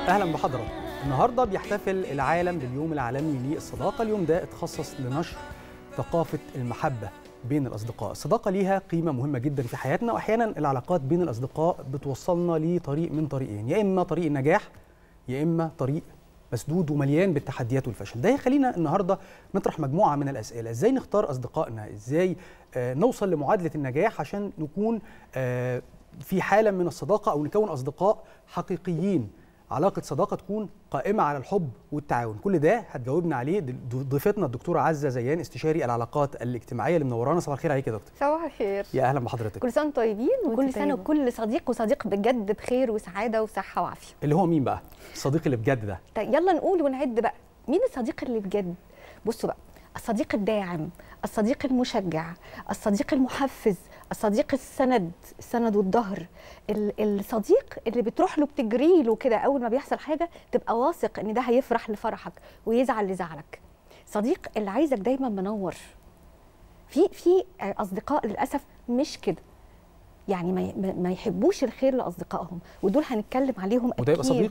اهلا بحضرتك النهارده بيحتفل العالم باليوم العالمي للصداقه اليوم ده اتخصص لنشر ثقافه المحبه بين الاصدقاء الصداقه ليها قيمه مهمه جدا في حياتنا واحيانا العلاقات بين الاصدقاء بتوصلنا لطريق من طريقين يا اما طريق النجاح يا اما طريق مسدود ومليان بالتحديات والفشل ده يخلينا النهارده نطرح مجموعه من الاسئله ازاي نختار اصدقائنا ازاي آه نوصل لمعادله النجاح عشان نكون آه في حاله من الصداقه او نكون اصدقاء حقيقيين علاقه صداقه تكون قائمه على الحب والتعاون كل ده هتجاوبنا عليه ضيفتنا الدكتوره عزه زيان استشاري العلاقات الاجتماعيه اللي منورانا صباح الخير عليك يا دكتور صباح الخير يا اهلا بحضرتك كل سنه طيبين وكل وانت سنه طيبة. وكل صديق وصديق بجد بخير وسعاده وصحه وعافيه اللي هو مين بقى الصديق اللي بجد ده طيب يلا نقول ونعد بقى مين الصديق اللي بجد بصوا بقى الصديق الداعم الصديق المشجع الصديق المحفز الصديق السند السند والظهر ال- الصديق اللي بتروح له بتجري له كده اول ما بيحصل حاجه تبقى واثق ان ده هيفرح لفرحك ويزعل لزعلك صديق اللي عايزك دايما منور في في اصدقاء للاسف مش كده يعني ما ما- ما يحبوش الخير لاصدقائهم ودول هنتكلم عليهم وده يبقى أكيد. صديق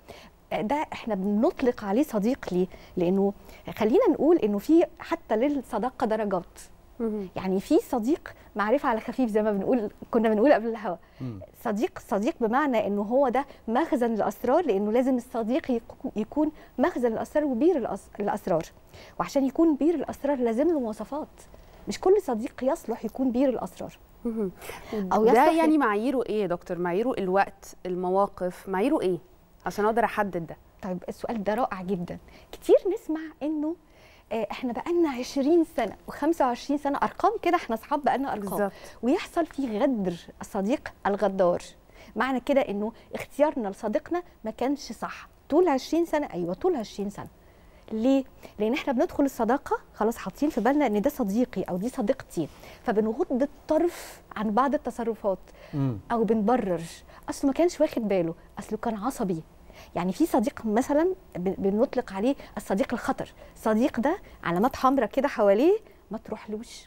ده احنا بنطلق عليه صديق ليه لانه خلينا نقول انه في حتى للصداقه درجات يعني في صديق معرفه على خفيف زي ما بنقول كنا بنقول قبل الهوا مم. صديق صديق بمعنى انه هو ده مخزن الاسرار لانه لازم الصديق يكو- يكون مخزن الاسرار وبير الأس- الاسرار وعشان يكون بير الاسرار لازم له مواصفات مش كل صديق يصلح يكون بير الاسرار مهم. أو ده يصلح- يعني معاييره ايه يا دكتور معاييره الوقت المواقف معاييره ايه عشان اقدر احدد ده طيب السؤال ده رائع جدا كتير نسمع انه آه، احنا بقالنا 20 سنه و25 سنه ارقام كده احنا اصحاب بقالنا ارقام بالظبط ويحصل فيه غدر الصديق الغدار معنى كده انه اختيارنا لصديقنا ما كانش صح طول 20 سنه ايوه طول 20 سنه ليه؟ لان احنا بندخل الصداقه خلاص حاطين في بالنا ان ده صديقي او دي صديقتي فبنغض الطرف عن بعض التصرفات مم. او بنبرر اصله ما كانش واخد باله اصله كان عصبي يعني في صديق مثلا ب- بنطلق عليه الصديق الخطر صديق ده علامات حمراء كده حواليه ما تروحلوش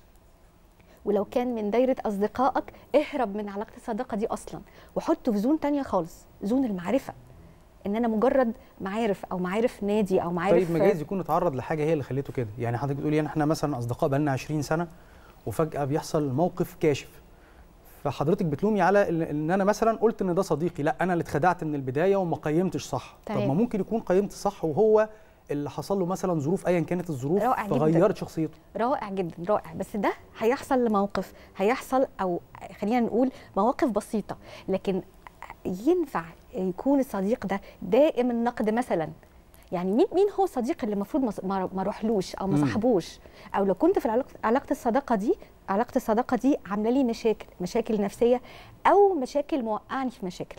ولو كان من دايرة أصدقائك اهرب من علاقة الصداقة دي أصلا وحطه في زون تانية خالص زون المعرفة إن أنا مجرد معارف أو معارف نادي أو معارف طيب ما جايز يكون اتعرض لحاجه هي اللي خليته كده يعني حضرتك بتقولي ان احنا مثلا اصدقاء بقالنا 20 سنه وفجاه بيحصل موقف كاشف فحضرتك بتلومي على ال- ان انا مثلا قلت ان ده صديقي لا انا اللي اتخدعت من البدايه وما قيمتش صح طب تمام. ما ممكن يكون قيمت صح وهو اللي حصل له مثلا ظروف ايا كانت الظروف رائع جداً. فغيرت شخصيته رائع جدا رائع بس ده هيحصل لموقف هيحصل او خلينا نقول مواقف بسيطه لكن ينفع يكون الصديق ده دائم النقد مثلا يعني مين مين هو الصديق اللي المفروض ما- ما ما اروحلوش او ما مم. صاحبوش او لو كنت في العلاقه علاقه الصداقه دي علاقه الصداقه دي عامله لي مشاكل مشاكل نفسيه او مشاكل موقعني في مشاكل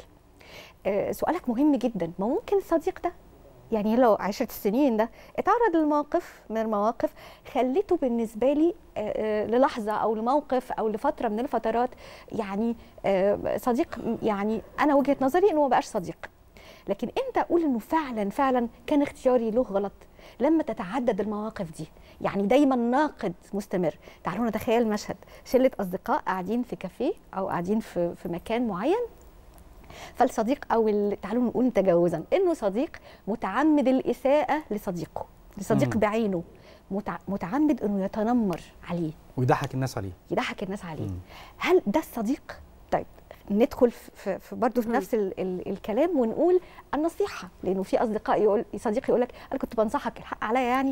آه، سؤالك مهم جدا ما ممكن الصديق ده يعني لو عشرة السنين ده اتعرض لموقف من المواقف خلته بالنسبة لي آه، آه، للحظة أو لموقف أو لفترة من الفترات يعني آه، صديق يعني أنا وجهة نظري إنه ما بقاش صديق لكن امتى اقول انه فعلا فعلا كان اختياري له غلط لما تتعدد المواقف دي يعني دايما ناقد مستمر تعالوا نتخيل مشهد شله اصدقاء قاعدين في كافيه او قاعدين في في مكان معين فالصديق او ال- تعالوا نقول تجاوزا انه صديق متعمد الاساءه لصديقه لصديق مم. بعينه متع- متعمد انه يتنمر عليه ويضحك الناس عليه يضحك الناس عليه مم. هل ده الصديق طيب ندخل في, في برضه في مم. نفس ال ال الكلام ونقول النصيحه لانه في اصدقاء يقول صديق يقول لك انا كنت بنصحك الحق عليا يعني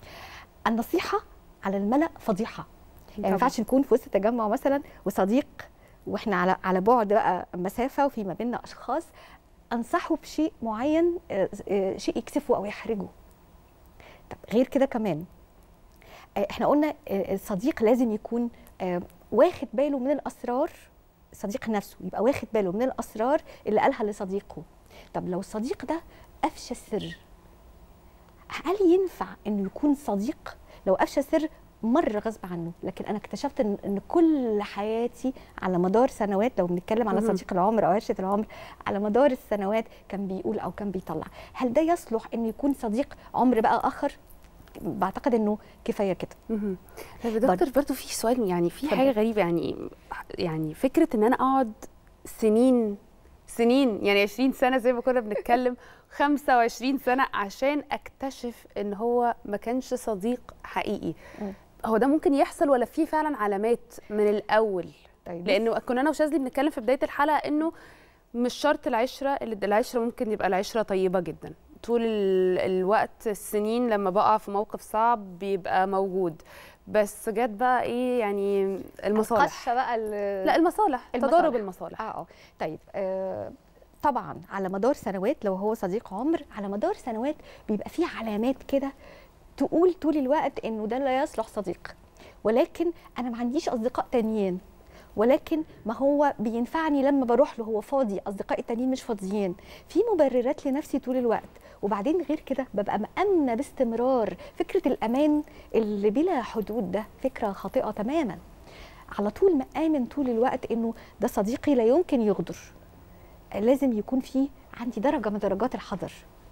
النصيحه على الملا فضيحه يعني ما ينفعش نكون في وسط تجمع مثلا وصديق واحنا على على بعد بقى مسافه وفي ما بيننا اشخاص انصحه بشيء معين آه، آه، شيء يكسفه او يحرجه طب غير كده كمان آه، احنا قلنا آه، الصديق لازم يكون آه، واخد باله من الاسرار الصديق نفسه يبقى واخد باله من الاسرار اللي قالها لصديقه طب لو الصديق ده افشى السر هل ينفع انه يكون صديق لو افشى سر مره غصب عنه لكن انا اكتشفت ان ان كل حياتي على مدار سنوات لو بنتكلم على مهم. صديق العمر او عشره العمر على مدار السنوات كان بيقول او كان بيطلع هل ده يصلح انه يكون صديق عمر بقى اخر بعتقد انه كفايه كده مهم. طيب يا دكتور برضه في سؤال يعني في اتفضل. حاجه غريبه يعني يعني فكره ان انا اقعد سنين سنين يعني 20 سنه زي ما كنا بنتكلم 25 سنه عشان اكتشف ان هو ما كانش صديق حقيقي مم. هو ده ممكن يحصل ولا في فعلا علامات من الاول طيب لانه كنا انا وشاذلي بنتكلم في بدايه الحلقه انه مش شرط العشره اللي العشره ممكن يبقى العشره طيبه جدا طول ال- الوقت السنين لما بقع في موقف صعب بيبقى موجود بس جت بقى ايه يعني المصالح القشه بقى ال- لا المصالح المصالح. تضارب المصالح اه اه طيب آه طبعا على مدار سنوات لو هو صديق عمر على مدار سنوات بيبقى فيه علامات كده تقول طول الوقت انه ده لا يصلح صديق ولكن انا ما عنديش اصدقاء تانيين ولكن ما هو بينفعني لما بروح له هو فاضي اصدقائي التانيين مش فاضيين في مبررات لنفسي طول الوقت وبعدين غير كده ببقى مأمنة باستمرار فكرة الأمان اللي بلا حدود ده فكرة خاطئة تماما على طول مآمن طول الوقت انه ده صديقي لا يمكن يغدر لازم يكون في عندي درجة من درجات الحذر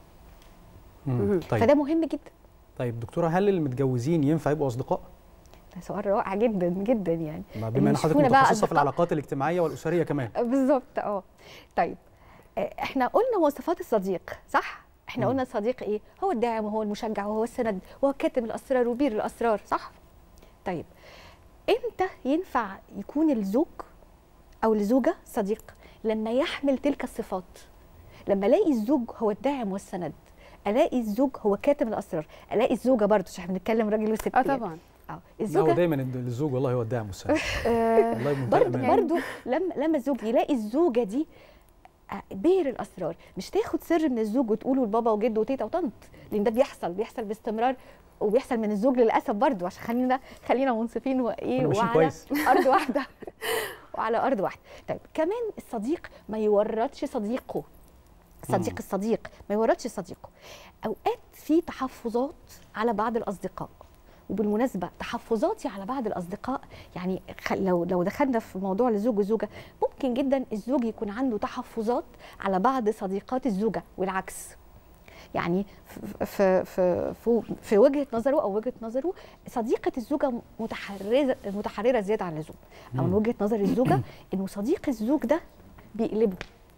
مم. مهم. طيب فده مهم جدا طيب دكتوره هل المتجوزين ينفع يبقوا اصدقاء؟ ده سؤال رائع جدا جدا يعني ما بما ان حضرتك يشوفونا بقى متخصصه في أصدقاء. العلاقات الاجتماعيه والاسريه كمان بالظبط اه طيب آه، احنا قلنا مواصفات الصديق صح احنا مم. قلنا الصديق ايه هو الداعم وهو المشجع وهو السند وهو كاتم الاسرار وبير الاسرار صح طيب امتى ينفع يكون الزوج او الزوجه صديق لما يحمل تلك الصفات لما الاقي الزوج هو الداعم والسند الاقي الزوج هو كاتم الاسرار الاقي الزوجه برضه عشان احنا بنتكلم راجل وست اه يعني. طبعا اه لا هو الزوجه دايما الزوج والله هو الداعم والسند آه والله بمنتهى برضه الأمان. برضه لما لما الزوج يلاقي الزوجه دي آه، بير الاسرار مش تاخد سر من الزوج وتقوله لبابا وجد وتيتا وطنط لان ده بيحصل بيحصل باستمرار وبيحصل من الزوج للاسف برضه عشان خلينا خلينا منصفين وايه كنا ماشيين وعلى كويس. ارض واحده وعلى ارض واحده طيب كمان الصديق ما يورطش صديقه صديق مم. الصديق ما يورطش صديقه اوقات في تحفظات على بعض الاصدقاء وبالمناسبه تحفظاتي على بعض الاصدقاء يعني خل- لو لو دخلنا في موضوع الزوج والزوجه ممكن جدا الزوج يكون عنده تحفظات على بعض صديقات الزوجه والعكس يعني في في في في, في وجهه نظره او وجهه نظره صديقه الزوجه متحرزه متحرره زياده عن اللزوم او من مم. وجهه نظر الزوجه انه صديق الزوج ده بيقلبه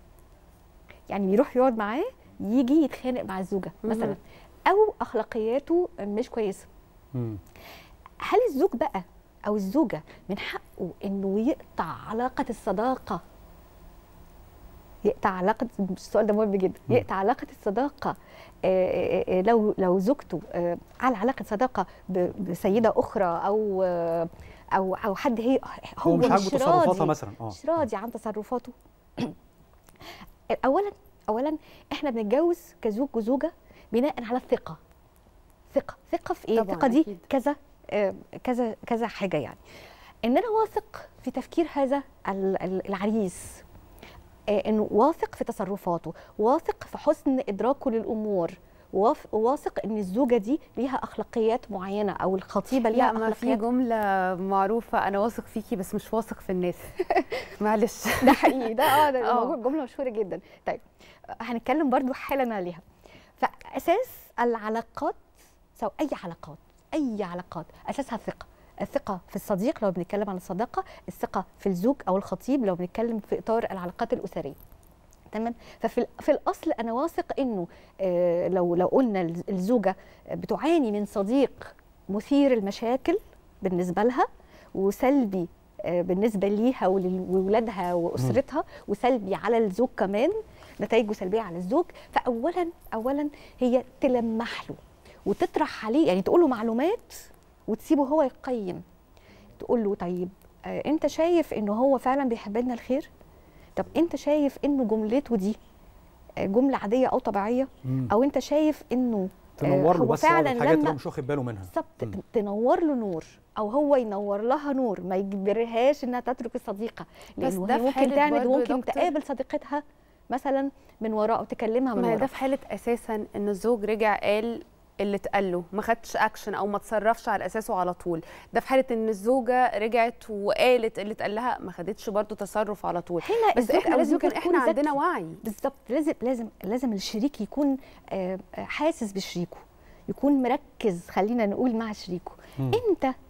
يعني بيروح يقعد معاه يجي يتخانق مع الزوجه مثلا مهم. او اخلاقياته مش كويسه مم. هل الزوج بقى او الزوجه من حقه انه يقطع علاقه الصداقه يقطع علاقه السؤال ده مهم جدا مم. يقطع علاقه الصداقه آه، آه، آه، لو لو زوجته آه، على علاقه صداقه ب- بسيده اخرى او آه، او او حد هي هو, هو مش عاجبه تصرفاتها راضي مثلا اه مش راضي عن تصرفاته اولا اولا احنا بنتجوز كزوج وزوجه بناء على الثقه ثقه ثقه في ايه طبعاً، الثقه دي أكيد. كذا آه، كذا كذا حاجه يعني ان انا واثق في تفكير هذا ال- ال- العريس آه، انه واثق في تصرفاته واثق في حسن ادراكه للامور واف- واثق ان الزوجه دي ليها اخلاقيات معينه او الخطيبه ليها لا ما في اخلاقيات جمله معروفه انا واثق فيكي بس مش واثق في الناس معلش ده حقيقي ده اه ده آه. موجود جمله مشهوره جدا طيب هنتكلم برضو حالا عليها فاساس العلاقات سواء اي علاقات اي علاقات اساسها الثقه الثقه في الصديق لو بنتكلم عن الصداقه الثقه في الزوج او الخطيب لو بنتكلم في اطار العلاقات الاسريه تمام ففي ال- في الاصل انا واثق انه آه، لو لو قلنا الز- الزوجه بتعاني من صديق مثير المشاكل بالنسبه لها وسلبي آه، بالنسبه ليها ولل- وولادها واسرتها وسلبي على الزوج كمان نتائجه سلبيه على الزوج فاولا اولا هي تلمح له وتطرح عليه يعني تقول له معلومات وتسيبه هو يقيم تقول له طيب آه، انت شايف انه هو فعلا بيحب لنا الخير طب انت شايف انه جملته دي آه، جمله عاديه او طبيعيه مم. او انت شايف انه تنور له هو بس بعض فعلاً الحاجات اللي لما- هو مش واخد باله منها بالظبط مم. تنور له نور او هو ينور لها نور ما يجبرهاش انها تترك الصديقه بس لانه ده هي في ممكن حالة تعند برضو يا وممكن دكتور- تقابل صديقتها مثلا من وراء تكلمها من ما هي ده وراء في حاله اساسا ان الزوج رجع قال اللي اتقال له ما خدش اكشن او ما تصرفش على اساسه على طول ده في حاله ان الزوجه رجعت وقالت اللي اتقال لها ما خدتش برضه تصرف على طول هنا بس الزوج احنا أو لازم الزوجة يكون تكون احنا عندنا ذكي. وعي بالظبط لازم لازم لازم الشريك يكون آه، آه، حاسس بشريكه يكون مركز خلينا نقول مع شريكه مم. انت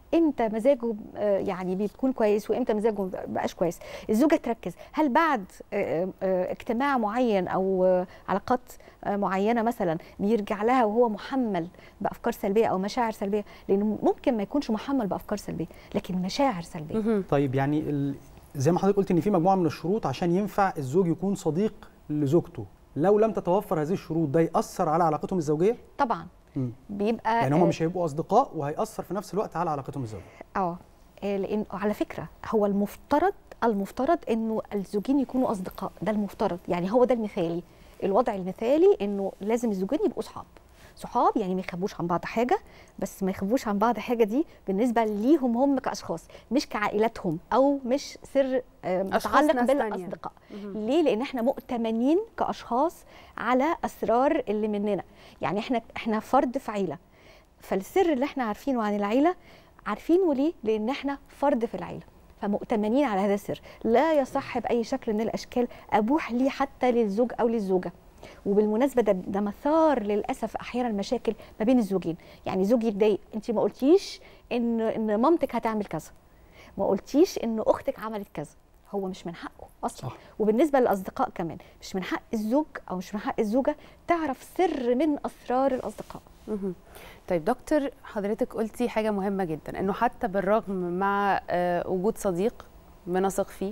امتى مزاجه آه، يعني بيكون كويس وامتى مزاجه ما بقاش كويس الزوجه تركز هل بعد آه، آه، اجتماع معين او آه، علاقات آه، معينه مثلا بيرجع لها وهو محمل بافكار سلبيه او مشاعر سلبيه لانه ممكن ما يكونش محمل بافكار سلبيه لكن مشاعر سلبيه مهم. طيب يعني ال... زي ما حضرتك قلت ان في مجموعه من الشروط عشان ينفع الزوج يكون صديق لزوجته لو لم تتوفر هذه الشروط ده ياثر على علاقتهم الزوجيه طبعا مم. بيبقى يعني هم آه، مش هيبقوا اصدقاء وهيأثر في نفس الوقت على علاقتهم الزوجيه اه آه، لان على فكره هو المفترض المفترض انه الزوجين يكونوا اصدقاء ده المفترض يعني هو ده المثالي الوضع المثالي انه لازم الزوجين يبقوا صحاب صحاب يعني ما يخبوش عن بعض حاجه بس ما يخبوش عن بعض حاجه دي بالنسبه ليهم هم كاشخاص مش كعائلاتهم او مش سر آه، أشخاص متعلق ناس تانية. بالاصدقاء مهم. ليه لان احنا مؤتمنين كاشخاص على اسرار اللي مننا يعني احنا احنا فرد في عيله فالسر اللي احنا عارفينه عن العيله عارفينه ليه لان احنا فرد في العيله فمؤتمنين على هذا السر لا يصح باي شكل من الاشكال ابوح ليه حتى للزوج او للزوجه وبالمناسبه ده ده مثار للاسف احيانا مشاكل ما بين الزوجين يعني زوج يتضايق انت ما قلتيش ان ان مامتك هتعمل كذا ما قلتيش ان اختك عملت كذا هو مش من حقه اصلا صح. وبالنسبه للاصدقاء كمان مش من حق الزوج او مش من حق الزوجه تعرف سر من اسرار الاصدقاء مهم. طيب دكتور حضرتك قلتي حاجة مهمة جدا انه حتى بالرغم مع آه، وجود صديق بنثق فيه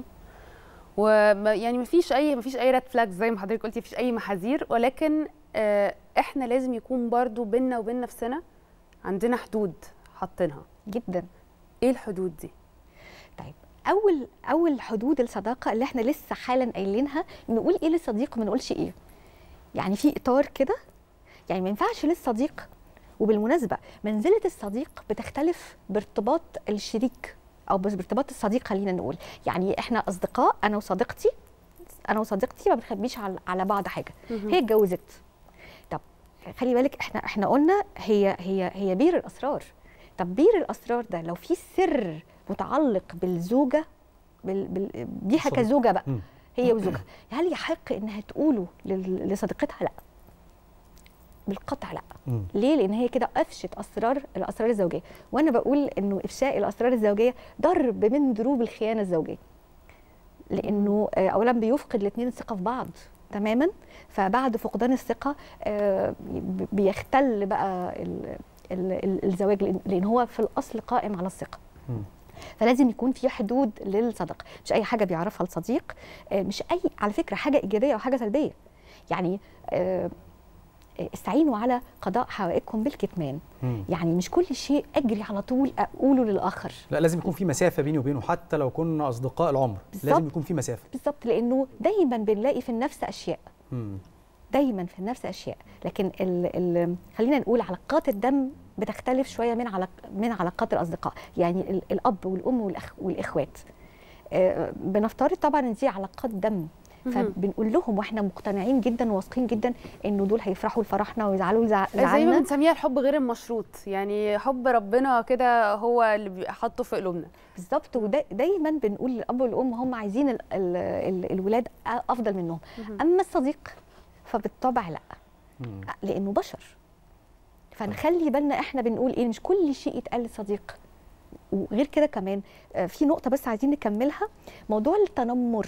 ويعني مفيش اي مفيش اي ريد فلاجز زي ما حضرتك قلتي مفيش اي محاذير ولكن آه، احنا لازم يكون برضو بينا وبين نفسنا عندنا حدود حاطينها جدا ايه الحدود دي طيب اول اول حدود الصداقه اللي احنا لسه حالا قايلينها نقول ايه للصديق وما نقولش ايه يعني في اطار كده يعني ما ينفعش للصديق وبالمناسبه منزله الصديق بتختلف بارتباط الشريك او بس بارتباط الصديق خلينا نقول يعني احنا اصدقاء انا وصديقتي انا وصديقتي ما بنخبيش على على بعض حاجه هي اتجوزت طب خلي بالك احنا احنا قلنا هي هي هي بير الاسرار طب بير الاسرار ده لو في سر متعلق بالزوجه بال بال بيها الصديق. كزوجه بقى مم. هي وزوجها هل يحق انها تقوله لل- لصديقتها لا بالقطع لا مم. ليه لان هي كده افشت اسرار الاسرار الزوجيه وانا بقول انه افشاء الاسرار الزوجيه ضرب من ضروب الخيانه الزوجيه لانه آه، اولا بيفقد الاثنين الثقه في بعض تماما فبعد فقدان الثقه آه، ب- بيختل بقى ال- ال- ال- الزواج لأن- لان هو في الاصل قائم على الثقه مم. فلازم يكون في حدود للصداقه مش اي حاجه بيعرفها الصديق آه، مش اي على فكره حاجه ايجابيه او حاجه سلبيه يعني آه، آه، استعينوا على قضاء حوائجكم بالكتمان مم. يعني مش كل شيء اجري على طول اقوله للاخر لا لازم يكون في مسافه بيني وبينه حتى لو كنا اصدقاء العمر بالظبط. لازم يكون في مسافه بالظبط لانه دايما بنلاقي في النفس اشياء مم. دايما في النفس اشياء لكن ال ال خلينا نقول علاقات الدم بتختلف شويه من علاق من علاقات الاصدقاء يعني ال الاب والام والأخ والاخوات آه، بنفترض طبعا ان دي علاقات دم مهم. فبنقول لهم واحنا مقتنعين جدا وواثقين جدا انه دول هيفرحوا لفرحنا ويزعلوا لزع- زي ما لزعلنا بنسميها الحب غير المشروط يعني حب ربنا كده هو اللي بي- حاطه في قلوبنا بالظبط ودايما بنقول للاب والام هم عايزين ال ال ال الولاد افضل منهم مهم. اما الصديق فبالطبع لا مم. لانه بشر فنخلي بالنا احنا بنقول ايه مش كل شيء يتقال للصديق وغير كده كمان آه، في نقطه بس عايزين نكملها موضوع التنمر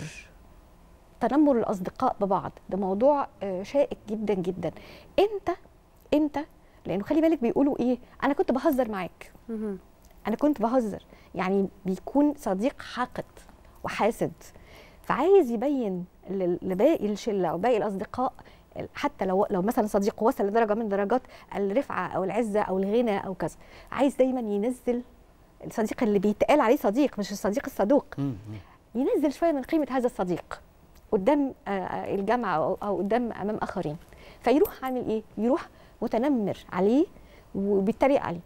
تنمر الاصدقاء ببعض ده موضوع آه، شائك جدا جدا امتى امتى لانه خلي بالك بيقولوا ايه انا كنت بهزر معاك مهم. انا كنت بهزر يعني بيكون صديق حاقد وحاسد فعايز يبين لل- لباقي الشله او باقي الاصدقاء حتى لو لو مثلا صديق وصل لدرجه من درجات الرفعه او العزه او الغنى او كذا عايز دايما ينزل الصديق اللي بيتقال عليه صديق مش الصديق الصدوق مم. مم. ينزل شويه من قيمه هذا الصديق قدام آه، آه، الجامعه او أو قدام امام اخرين فيروح عامل ايه يروح متنمر عليه وبيتريق عليه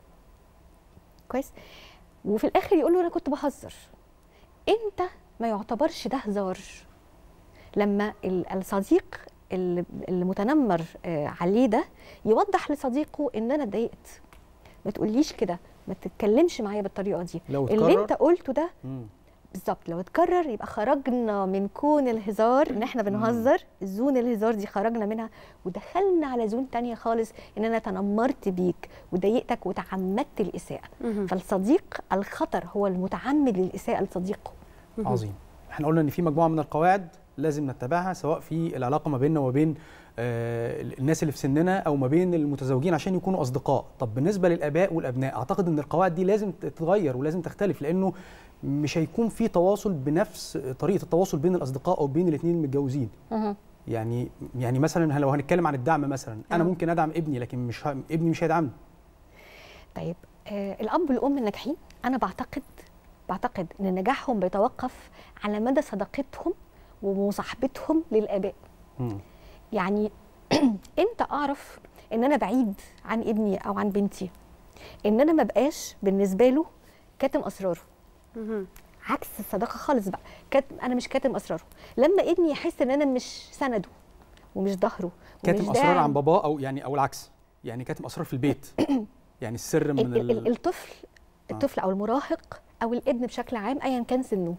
كويس وفي الاخر يقول له انا كنت بهزر امتى ما يعتبرش ده هزار لما ال- الصديق ال- المتنمر آه، عليه ده يوضح لصديقه ان انا اتضايقت ما تقوليش كده ما تتكلمش معايا بالطريقه دي لو اللي اتكرر انت قلته ده مم. بالظبط لو اتكرر يبقى خرجنا من كون الهزار ان احنا بنهزر زون الهزار دي خرجنا منها ودخلنا على زون تانية خالص ان انا تنمرت بيك وضايقتك وتعمدت الاساءه مهم. فالصديق الخطر هو المتعمد للاساءه لصديقه عظيم احنا قلنا ان في مجموعه من القواعد لازم نتبعها سواء في العلاقه ما بيننا وما بين آه، الناس اللي في سننا او ما بين المتزوجين عشان يكونوا اصدقاء طب بالنسبه للاباء والابناء اعتقد ان القواعد دي لازم تتغير ولازم تختلف لانه مش هيكون في تواصل بنفس طريقه التواصل بين الاصدقاء او بين الاثنين المتجوزين يعني يعني مثلا لو هنتكلم عن الدعم مثلا انا آه. ممكن ادعم ابني لكن مش ه... ابني مش هيدعمني طيب آه الاب والام الناجحين انا بعتقد بعتقد ان نجاحهم بيتوقف على مدى صداقتهم ومصاحبتهم للاباء مم. يعني امتى اعرف ان انا بعيد عن ابني او عن بنتي ان انا ما بقاش بالنسبه له كاتم اسراره مهم. عكس الصداقه خالص بقى كاتم انا مش كاتم اسراره لما ابني يحس ان انا مش سنده ومش ظهره كاتم ومش اسرار داعم. عن باباه او يعني او العكس يعني كاتم اسرار في البيت يعني السر من ال- ال- ال... الطفل الطفل او المراهق او الابن بشكل عام ايا كان سنه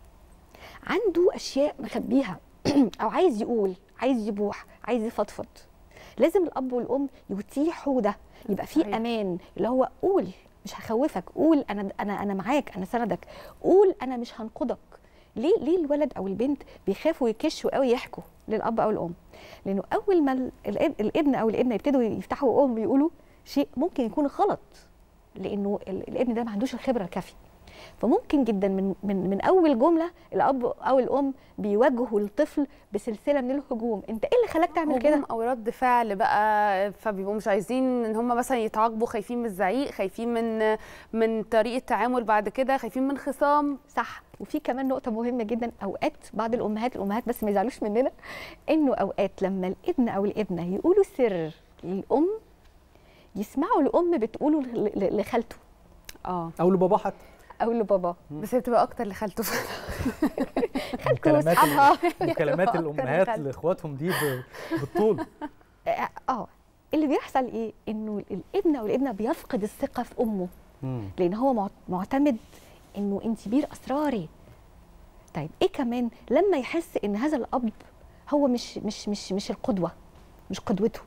عنده اشياء مخبيها او عايز يقول عايز يبوح عايز يفضفض لازم الاب والام يتيحوا ده يبقى في صحيح. امان اللي هو قول مش هخوفك قول انا انا انا معاك انا سندك قول انا مش هنقضك ليه ليه الولد او البنت بيخافوا يكشوا قوي يحكوا للاب او الام لانه اول ما ال- الاب- الابن او الابنه يبتدوا يفتحوا بقهم ويقولوا شيء ممكن يكون غلط لانه ال- الابن ده ما عندوش الخبره الكافيه فممكن جدا من من من اول جمله الاب او الام بيواجهوا الطفل بسلسله من الهجوم انت ايه اللي خلاك تعمل كده هجوم او رد فعل بقى فبيبقوا مش عايزين ان هم مثلا يتعاقبوا خايفين من الزعيق خايفين من من طريقه تعامل بعد كده خايفين من خصام صح وفي كمان نقطة مهمة جدا أوقات بعض الأمهات الأمهات بس ما يزعلوش مننا إنه أوقات لما الابن أو الابنة يقولوا سر للأم يسمعوا الأم بتقوله ل- ل- لخالته اه او لباباه حتى أو لباباه بس هي بتبقى اكتر لخالته خالته مكالمات ال- وأصحابها مكالمات أكتر الامهات خالته. لاخواتهم دي ب- بالطول آه، اه اللي بيحصل ايه انه الابن او الابنه بيفقد الثقه في امه مم. لان هو معت- معتمد انه انت بير اسراري طيب ايه كمان لما يحس ان هذا الاب هو مش مش مش مش القدوه مش قدوته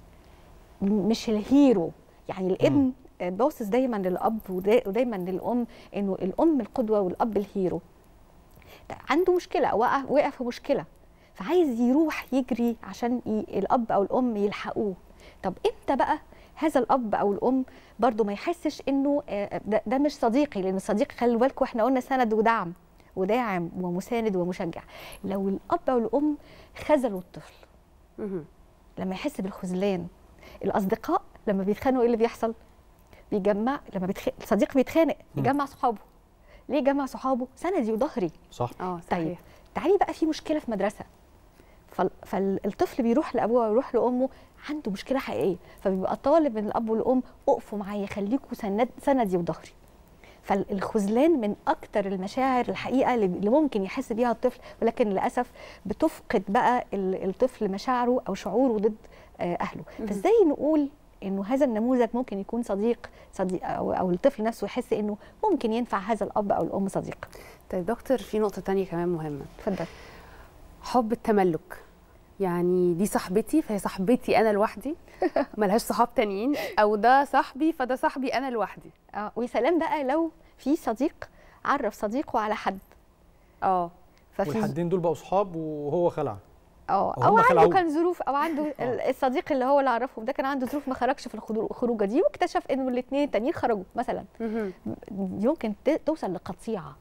م- مش الهيرو يعني الابن آه، باصص دايما للاب ودا- ودايما للام انه الام القدوه والاب الهيرو ده عنده مشكله وقع وقع في مشكله فعايز يروح يجري عشان ي... الاب او الام يلحقوه طب امتى بقى هذا الاب او الام برضو ما يحسش انه آه، ده, ده مش صديقي لان الصديق خلي بالكم احنا قلنا سند ودعم وداعم ومساند ومشجع لو الاب او الام خذلوا الطفل مهم. لما يحس بالخذلان الاصدقاء لما بيتخانقوا ايه اللي بيحصل بيجمع لما بيتخ... الصديق بيتخانق مم. يجمع صحابه ليه جمع صحابه سندي وظهري صح اه طيب صحيح تعالي بقى في مشكله في مدرسه فال- فالطفل بيروح لابوه ويروح لامه عنده مشكله حقيقيه فبيبقى طالب من الاب والام اقفوا معايا خليكوا سند سندي وظهري فالخذلان من اكتر المشاعر الحقيقه اللي اللي ممكن يحس بيها الطفل ولكن للاسف بتفقد بقى ال- الطفل مشاعره او شعوره ضد آه، اهله مهم. فازاي نقول انه هذا النموذج ممكن يكون صديق صديق او, أو الطفل نفسه يحس انه ممكن ينفع هذا الاب او الام صديق طيب دكتور في نقطه تانية كمان مهمه اتفضل حب التملك يعني دي صاحبتي فهي صاحبتي انا لوحدي ملهاش صحاب تانيين او ده صاحبي فده صاحبي انا لوحدي اه ويا سلام بقى لو في صديق عرف صديقه على حد اه ففي والحدين دول بقوا صحاب وهو خلع اه وهم او عنده خلعوه. كان ظروف او عنده ال- الصديق اللي هو اللي عرفهم ده كان عنده ظروف ما خرجش في الخضو- الخروجه دي واكتشف انه الاثنين التانيين خرجوا مثلا مهم. يمكن ت- توصل لقطيعه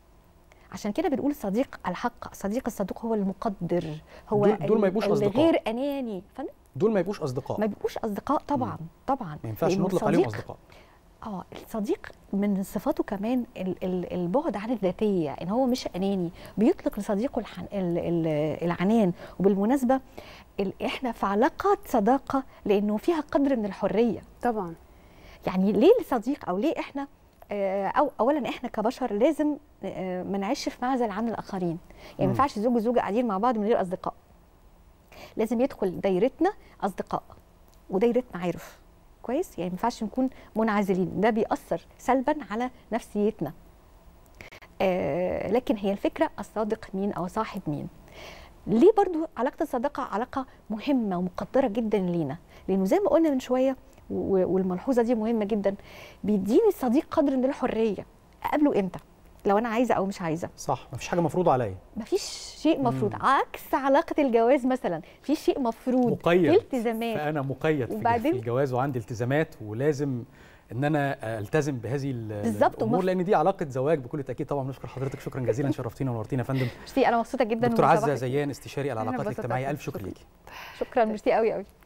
عشان كده بنقول الصديق الحق صديق الصدوق هو المقدر هو دول- دول ما يبقوش ال- أصدقاء. الغير اناني فن- دول ما يبقوش اصدقاء ما بيبقوش اصدقاء طبعا طبعا ما ينفعش لأنه نطلق عليهم الصديق- اصدقاء اه الصديق من صفاته كمان ال- ال- البعد عن الذاتيه ان هو مش اناني بيطلق لصديقه الحن ال- ال- العنان وبالمناسبه ال- احنا في علاقات صداقه لانه فيها قدر من الحريه طبعا يعني ليه الصديق او ليه احنا آه، او اولا احنا كبشر لازم آه، ما نعيش في معزل عن الاخرين يعني ما مم. ينفعش زوج وزوجه قاعدين مع بعض من غير اصدقاء لازم يدخل دايرتنا اصدقاء ودايره معارف كويس يعني ما ينفعش نكون منعزلين ده بيأثر سلبا على نفسيتنا آه آه، لكن هي الفكره الصادق مين او صاحب مين ليه برضو علاقه الصداقه علاقه مهمه ومقدره جدا لينا لانه زي ما قلنا من شويه و- والملحوظه دي مهمه جدا بيديني الصديق قدر من الحريه اقابله امتى لو انا عايزه او مش عايزه صح مفيش حاجه مفروضه عليا مفيش شيء مفروض عكس علاقه الجواز مثلا في شيء مفروض مقيد في التزامات فانا مقيد في- وبعدين- في الجواز وعندي التزامات ولازم ان انا التزم بهذه ال- بالظبط، الامور ومف- لان دي علاقه زواج بكل تاكيد طبعا بنشكر حضرتك شكرا جزيلا شرفتينا ونورتينا يا فندم ميرسي انا مبسوطه جدا دكتور عزه بمسابقتك. زيان استشاري العلاقات انبسطت الاجتماعيه أكتر. الف شكر ليكي شكرا ميرسي قوي قوي